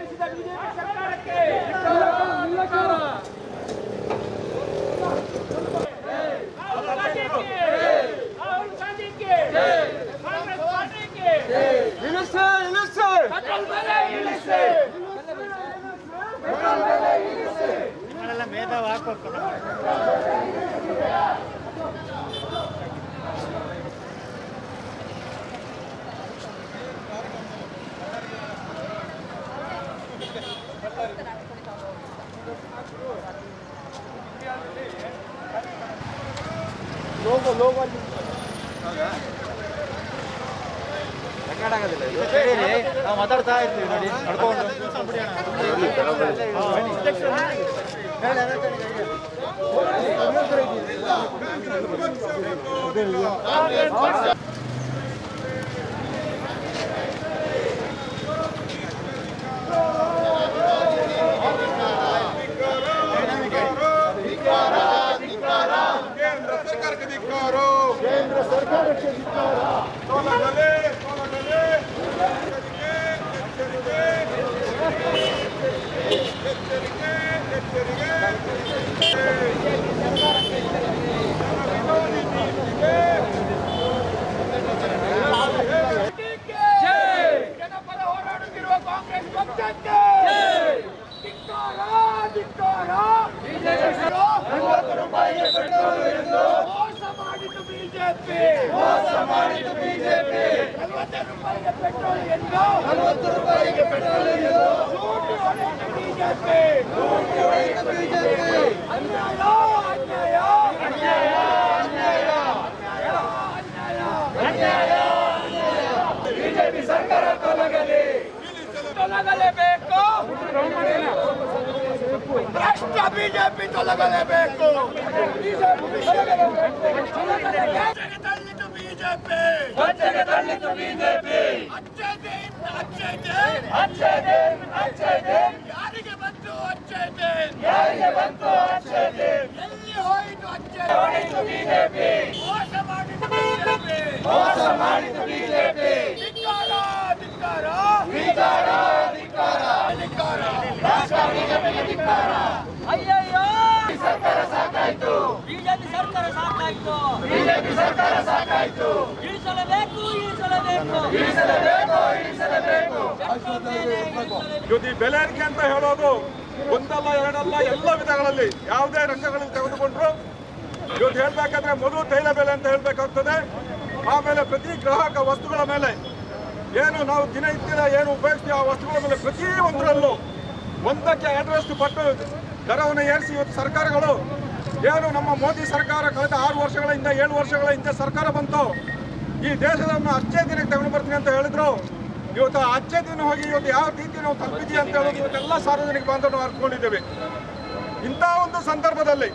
ನಡೆಸಿದ ಬಿಜೆಪಿ ಸರ್ಕಾರಕ್ಕೆ ರಾಹುಲ್ ಗಾಂಧಿಗೆ ರಾಹುಲ್ ಗಾಂಧಿಗೆ ಕಾಂಗ್ರೆಸ್ ಪಾರ್ಟಿಗೆ ಪೆಟ್ರೋಲ್ ಬೆಲೆ ಇಳಿಸಿ ನಾವು ಮಾತಾಡ್ತಾ ಇರ್ತೀವಿ ನೋಡಿ ನಡ್ಕೊಂಡು ಕೇಂದ್ರ ಸರ್ಕಾರಕ್ಕೆ ಧಿಕ್ಕಾರ ಕೇಂದ್ರ ಸರ್ಕಾರಕ್ಕೆ ಧಿಕ್ಕಾರ ತೊಲಗಲೇ ತೊಲಗಲೇ ಎಚ್ಚರಿಕೆ ಎಚ್ಚರಿಕೆ ಎಚ್ಚರಿಕೆ ಎಚ್ಚರಿಕೆ ವಿರೋಧಿ ನೀತಿಗೆ ಜನಪರ ಹೋರಾಡುತ್ತಿರುವ ಕಾಂಗ್ರೆಸ್ ಪಕ್ಷಕ್ಕೆ ಧಿಕ್ಕಾರ, ಧಿಕ್ಕಾರ. ಮೋಸ ಮಾಡಿದ್ದು ಬಿಜೆಪಿ ಮೋಸ ಮಾಡಿದ್ದು ಬಿಜೆಪಿ ನಲವತ್ತು ರೂಪಾಯಿಗೆ ಪೆಟ್ರೋಲ್ ಎಂದು ನಲವತ್ತು ರೂಪಾಯಿಗೆ ಪೆಟ್ರೋಲ್ ಎಂದು ಲೂಟಿ ಹೊಡೆಯಿತು ಬಿಜೆಪಿ ಲೂಟಿ ಹೊಡೆಯಿತು ಬಿಜೆಪಿ ಅನ್ಯಾಯ ಅನ್ಯಾಯ ಅನ್ಯಾಯ ಅನ್ಯಾಯ ಅನ್ಯಾಯ ಬಿಜೆಪಿ ಸರ್ಕಾರ ತೊಲಗಲಿ ತೊಲಗಲೇಬೇಕು ಭ್ರಷ್ಟ ಬಿಜೆಪಿ ತೊಲಗಲೇಬೇಕು ಬಿಜೆಪಿ ತಳ್ಳಿತು ಬಿಜೆಪಿ ತಳ್ಳಿತು ಬಿಜೆಪಿ ಅಚ್ಚೆ ದೇನ್ ಅಚ್ಚೆ ದೇನ್ ಅಚ್ಚೆ ದೇನ್ ಅಚ್ಚೆ ದೇನ್ ಯಾರಿಗೆ ಬಂತು ಅಚ್ಚೆ ದೇನ್ ಯಾರಿಗೆ ಬಂತು ಅಚ್ಚೆ ದೇನ್ ಎಲ್ಲಿ ಹೋಯಿತು ಅಚ್ಚೆ ಹೋಯಿತು ಬಿಜೆಪಿ ಮೋಸ ಮಾಡಿತು ಬಿಜೆಪಿ ಮೋಸ ಮಾಡಿತು ಬಿಜೆಪಿ ಧಿಕ್ಕಾರ ಧಿಕ್ಕಾರ ಧಿಕ್ಕಾರ ಧಿಕ್ಕಾರ ಧಿಕ್ಕಾರ ರಾಷ್ಟ್ರ ಬಿಜೆಪಿಗೆ ಧಿಕ್ಕಾರ ಅಯ್ಯಯ್ಯೋ ಸರ್ಕಾರ ಸಾಕಾಯ್ತು ಬಿಜೆಪಿ ಸರ್ಕಾರ ಸಾಕಾಯ್ತು ಬಿಜೆಪಿ ಸರ್ಕಾರ ಸಾಕಾಯ್ತು ಇಳಿಸಲೇಬೇಕು ಇಳಿಸಲೇಬೇಕು ಇಳಿಸಲೇಬೇಕು ಇಳಿಸಲೇಬೇಕು ಇವತ್ತು ಈ ಬೆಲೆ ಏರಿಕೆ ಅಂತ ಹೇಳೋದು ಒಂದಲ್ಲ ಎರಡಲ್ಲ ಎಲ್ಲ ವಿಧಗಳಲ್ಲಿ ಯಾವುದೇ ರಂಗಗಳಲ್ಲಿ ತೆಗೆದುಕೊಂಡ್ರು ಇವತ್ತು ಹೇಳ್ಬೇಕಾದ್ರೆ ಮೊದಲು ತೈಲ ಬೆಲೆ ಅಂತ ಹೇಳ್ಬೇಕಾಗ್ತದೆ ಆಮೇಲೆ ಪ್ರತಿ ಗ್ರಾಹಕ ವಸ್ತುಗಳ ಮೇಲೆ ಏನು ನಾವು ದಿನನಿತ್ಯದ ಏನು ಉಪಯೋಗಿಸ್ತೀವಿ ಆ ವಸ್ತುಗಳ ಮೇಲೆ ಪ್ರತಿ ಒಂದರಲ್ಲೂ ಒಂದಕ್ಕೆ ಎರಡರಷ್ಟು ಪಟ್ಟು ದರವನ್ನು ಏರಿಸಿ ಇವತ್ತು ಸರ್ಕಾರಗಳು ಏನು ನಮ್ಮ ಮೋದಿ ಸರ್ಕಾರ ಕಳೆದ ಆರು ವರ್ಷಗಳ ಹಿಂದೆ ಏಳು ವರ್ಷಗಳ ಹಿಂದೆ ಸರ್ಕಾರ ಬಂತು ಈ ದೇಶವನ್ನು ಅಚ್ಚೇ ದಿನಕ್ಕೆ ತಗೊಂಡು ಬರ್ತೀನಿ ಅಂತ ಹೇಳಿದ್ರು ಇವತ್ತು ಆ ಅಚ್ಚೇ ದಿನ ಹೋಗಿ ಇವತ್ತು ಯಾವ ರೀತಿ ನಾವು ತಲುಪಿದ್ದೀವಿ ಅಂತ ಹೇಳೋದು ಇವತ್ತೆಲ್ಲ ಸಾರ್ವಜನಿಕ ಬಾಂಧವರು ಅರ್ಕೊಂಡಿದ್ದೇವೆ ಇಂಥ ಒಂದು ಸಂದರ್ಭದಲ್ಲಿ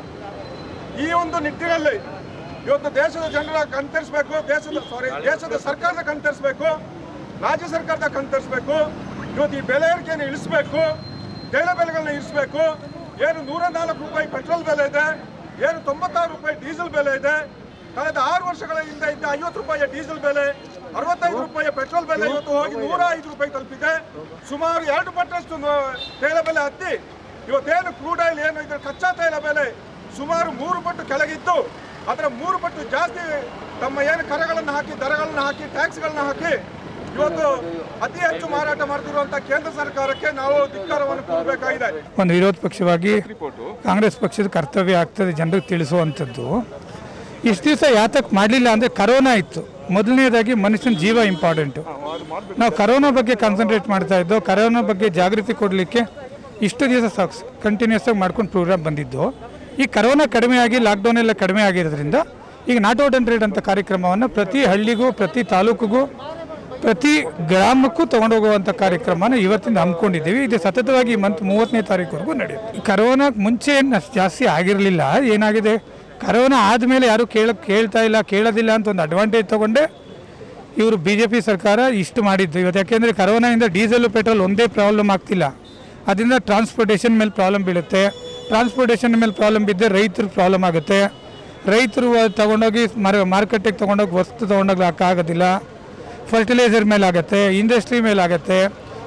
ಈ ಒಂದು ನಿಟ್ಟಿನಲ್ಲಿ ಇವತ್ತು ದೇಶದ ಜನರ ಕಣ್ತರಿಸಬೇಕು ದೇಶದ ಸಾರಿ ದೇಶದ ಸರ್ಕಾರದ ಕಣ್ತರಿಸಬೇಕು ರಾಜ್ಯ ಸರ್ಕಾರದ ಕಣ್ತರಿಸಬೇಕು ಇವತ್ತು ಈ ಬೆಲೆ ಏರಿಕೆಯನ್ನು ಇಳಿಸಬೇಕು ತೈಲ ಬೆಲೆಗಳನ್ನ ಇಳಿಸಬೇಕು ಏನು ನೂರ ನಾಲ್ಕು ರೂಪಾಯಿ ಪೆಟ್ರೋಲ್ ಬೆಲೆ ಇದೆ ಏನು ತೊಂಬತ್ತಾರು ರೂಪಾಯಿ ಡೀಸೆಲ್ ಬೆಲೆ ಇದೆ ಕಳೆದ ಆರು ವರ್ಷಗಳ ಹಿಂದೆ ಇದ್ದ ಐವತ್ತು ರೂಪಾಯಿಯ ಡೀಸೆಲ್ ಬೆಲೆ ಅರವತ್ತೈದು ರೂಪಾಯಿಯ ಪೆಟ್ರೋಲ್ ಬೆಲೆ ಇವತ್ತು ಹೋಗಿ ನೂರ ಐದು ರೂಪಾಯಿ ತಲುಪಿದೆ ಸುಮಾರು ಎರಡು ಪಟ್ಟಷ್ಟು ನ- ತೈಲ ಬೆಲೆ ಹತ್ತಿ ಇವತ್ತೇನು ಕ್ರೂಡ್ ಆಯಿಲ್ ಏನು ಇದ್ರ ಕಚ್ಚಾ ತೈಲ ಬೆಲೆ ಸುಮಾರು ಮೂರು ಪಟ್ಟು ಕೆಳಗಿತ್ತು ಅದರ ಮೂರು ಪಟ್ಟು ಜಾಸ್ತಿ ತಮ್ಮ ಏನು ಕರಗಳನ್ನು ಹಾಕಿ ದರಗಳನ್ನು ಹಾಕಿ ಟ್ಯಾಕ್ಸ್ಗಳನ್ನ ಹಾಕಿ ಇವತ್ತು ಅತಿ ಹೆಚ್ಚು ಮಾರಾಟ ಮಾಡ್ತಿರುವಂತ ಕೇಂದ್ರ ಸರ್ಕಾರಕ್ಕೆ ನಾವು ಧಿಕ್ಕಾರವನ್ನು ಕೊಡಬೇಕಾಗಿದೆ ಒಂದು ವಿರೋಧ ಪಕ್ಷವಾಗಿ ಕಾಂಗ್ರೆಸ್ ಪಕ್ಷದ ಕರ್ತವ್ಯ ಆಗ್ತದೆ ಜನರಿಗೆ ತಿಳಿಸುವಂಥದ್ದು ಇಷ್ಟು ದಿವಸ ಯಾತಕ್ಕೆ ಮಾಡಲಿಲ್ಲ ಅಂದರೆ ಕರೋನಾ ಇತ್ತು ಮೊದಲನೇದಾಗಿ ಮನುಷ್ಯನ ಜೀವ ಇಂಪಾರ್ಟೆಂಟು ನಾವು ಕರೋನಾ ಬಗ್ಗೆ ಕಾನ್ಸಂಟ್ರೇಟ್ ಮಾಡ್ತಾ ಇದ್ದೋ ಕರೋನಾ ಬಗ್ಗೆ ಜಾಗೃತಿ ಕೊಡಲಿಕ್ಕೆ ಇಷ್ಟು ದಿವಸ ಕಂಟಿನ್ಯೂಸ್ ಆಗಿ ಮಾಡ್ಕೊಂಡು ಪ್ರೋಗ್ರಾಮ್ ಬಂದಿದ್ದು ಈ ಕರೋನಾ ಕಡಿಮೆ ಆಗಿ ಲಾಕ್ಡೌನ್ ಎಲ್ಲ ಕಡಿಮೆ ಆಗಿರೋದ್ರಿಂದ ಈಗ ನಾಟ್ ಔಟ್ ಅಂಡ್ ರೇಟ್ ಅಂತ ಕಾರ್ಯಕ್ರಮವನ್ನು ಪ್ರತಿ ಹಳ್ಳಿಗೂ ಪ್ರತಿ ತಾಲೂಕಿಗೂ ಪ್ರತಿ ಗ್ರಾಮಕ್ಕೂ ತಗೊಂಡೋಗುವಂಥ ಕಾರ್ಯಕ್ರಮನ ಇವತ್ತಿಂದ ಹಮ್ಮಿಕೊಂಡಿದ್ದೀವಿ ಇದು ಸತತವಾಗಿ ಈ ಮಂತ್ ಮೂವತ್ತನೇ ತಾರೀಕುವರೆಗೂ ನಡೆಯುತ್ತೆ ಕರೋನಾಕ್ಕೆ ಮುಂಚೆ ಏನು ಅಷ್ಟು ಜಾಸ್ತಿ ಆಗಿರಲಿಲ್ಲ ಏನಾಗಿದೆ ಕರೋನಾ ಆದಮೇಲೆ ಯಾರೂ ಕೇಳ ಕೇಳ್ತಾ ಇಲ್ಲ ಕೇಳೋದಿಲ್ಲ ಅಂತ ಒಂದು ಅಡ್ವಾಂಟೇಜ್ ತೊಗೊಂಡೆ ಇವರು ಬಿ ಜೆ ಪಿ ಸರ್ಕಾರ ಇಷ್ಟು ಮಾಡಿದ್ದು ಇವತ್ತು ಯಾಕೆಂದರೆ ಕರೋನಾಯಿಂದ ಡೀಸೆಲ್ ಪೆಟ್ರೋಲ್ ಒಂದೇ ಪ್ರಾಬ್ಲಮ್ ಆಗ್ತಿಲ್ಲ ಅದರಿಂದ ಟ್ರಾನ್ಸ್ಪೋರ್ಟೇಷನ್ ಮೇಲೆ ಪ್ರಾಬ್ಲಮ್ ಬೀಳುತ್ತೆ ಟ್ರಾನ್ಸ್ಪೋರ್ಟೇಷನ್ ಮೇಲೆ ಪ್ರಾಬ್ಲಮ್ ಬಿದ್ದರೆ ರೈತರಿಗೆ ಪ್ರಾಬ್ಲಮ್ ಆಗುತ್ತೆ ರೈತರು ತಗೊಂಡೋಗಿ ಮಾರ್ ಮಾರ್ಕೆಟಿಗೆ ತೊಗೊಂಡೋಗಿ ವಸ್ತು ತೊಗೊಂಡೋಗಿ ಆಗೋದಿಲ್ಲ ಫರ್ಟಿಲೈಸರ್ ಮೇಲೆ ಆಗುತ್ತೆ ಇಂಡಸ್ಟ್ರಿ ಮೇಲೆ ಆಗುತ್ತೆ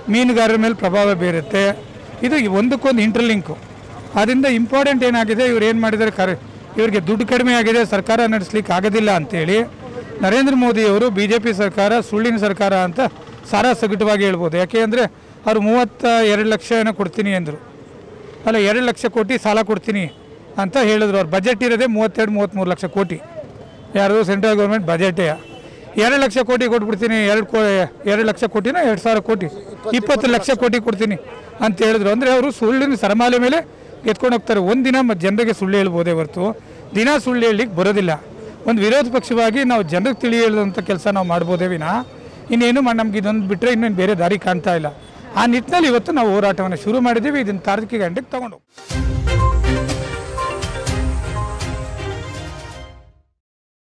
ಮೀನುಗಾರರ ಮೇಲೆ ಪ್ರಭಾವ ಬೀರುತ್ತೆ ಇದು ಒಂದಕ್ಕೊಂದು ಇಂಟರ್ಲಿಂಕು ಅದರಿಂದ ಇಂಪಾರ್ಟೆಂಟ್ ಏನಾಗಿದೆ ಇವ್ರು ಏನು ಮಾಡಿದ್ದಾರೆ ಕರೆ ಇವರಿಗೆ ದುಡ್ಡು ಕಡಿಮೆ ಆಗಿದೆ ಸರ್ಕಾರ ನಡೆಸ್ಲಿಕ್ಕೆ ಆಗೋದಿಲ್ಲ ಅಂತೇಳಿ ನರೇಂದ್ರ ಮೋದಿಯವರು ಬಿ ಜೆ ಪಿ ಸರ್ಕಾರ ಸುಳ್ಳಿನ ಸರ್ಕಾರ ಅಂತ ಸಾರಾ ಸಗಟವಾಗಿ ಹೇಳ್ಬೋದು ಯಾಕೆ ಅಂದರೆ ಅವರು ಮೂವತ್ತ ಎರಡು ಲಕ್ಷ ಏನೋ ಕೊಡ್ತೀನಿ ಅಂದರು ಅಲ್ಲ ಎರಡು ಲಕ್ಷ ಕೋಟಿ ಸಾಲ ಕೊಡ್ತೀನಿ ಅಂತ ಹೇಳಿದ್ರು ಅವ್ರು ಬಜೆಟ್ ಇರೋದೇ ಮೂವತ್ತೆರಡು ಮೂವತ್ತ್ಮೂರು ಲಕ್ಷ ಕೋಟಿ ಯಾರ್ದು ಸೆಂಟ್ರಲ್ ಗೌರ್ಮೆಂಟ್ ಬಜೆಟೇ ಎರಡು ಲಕ್ಷ ಕೋಟಿ ಕೊಟ್ಬಿಡ್ತೀನಿ ಎರಡು ಕೋ ಎರಡು ಲಕ್ಷ ಕೋಟಿನ ಎರಡು ಸಾವಿರ ಕೋಟಿ ಇಪ್ಪತ್ತು ಲಕ್ಷ ಕೋಟಿ ಕೊಡ್ತೀನಿ ಅಂತ ಹೇಳಿದ್ರು ಅಂದರೆ ಅವರು ಸುಳ್ಳಿನ ಸರಮಾಲೆ ಮೇಲೆ ಎತ್ಕೊಂಡು ಹೋಗ್ತಾರೆ ಒಂದಿನ ಮ ಜನರಿಗೆ ಸುಳ್ಳು ಹೇಳ್ಬೋದೇ ಹೊರತು ದಿನ ಸುಳ್ಳು ಹೇಳಲಿಕ್ಕೆ ಬರೋದಿಲ್ಲ ಒಂದು ವಿರೋಧ ಪಕ್ಷವಾಗಿ ನಾವು ಜನರಿಗೆ ತಿಳಿ ಹೇಳುವಂಥ ಕೆಲಸ ನಾವು ಮಾಡ್ಬೋದೇ ವಿನ ಇನ್ನೇನು ಮಾ- ನಮ್ಗೆ ಇದೊಂದು ಬಿಟ್ಟರೆ ಇನ್ನೇನು ಬೇರೆ ದಾರಿ ಕಾಣ್ತಾ ಇಲ್ಲ ಆ ನಿಟ್ಟಿನಲ್ಲಿ ಇವತ್ತು ನಾವು ಹೋರಾಟವನ್ನು ಶುರು ಮಾಡಿದ್ದೀವಿ ಇದನ್ನು ತಾರೀಕಿಗೆ ಗಂಟೆಗೆ ತಗೊಂಡು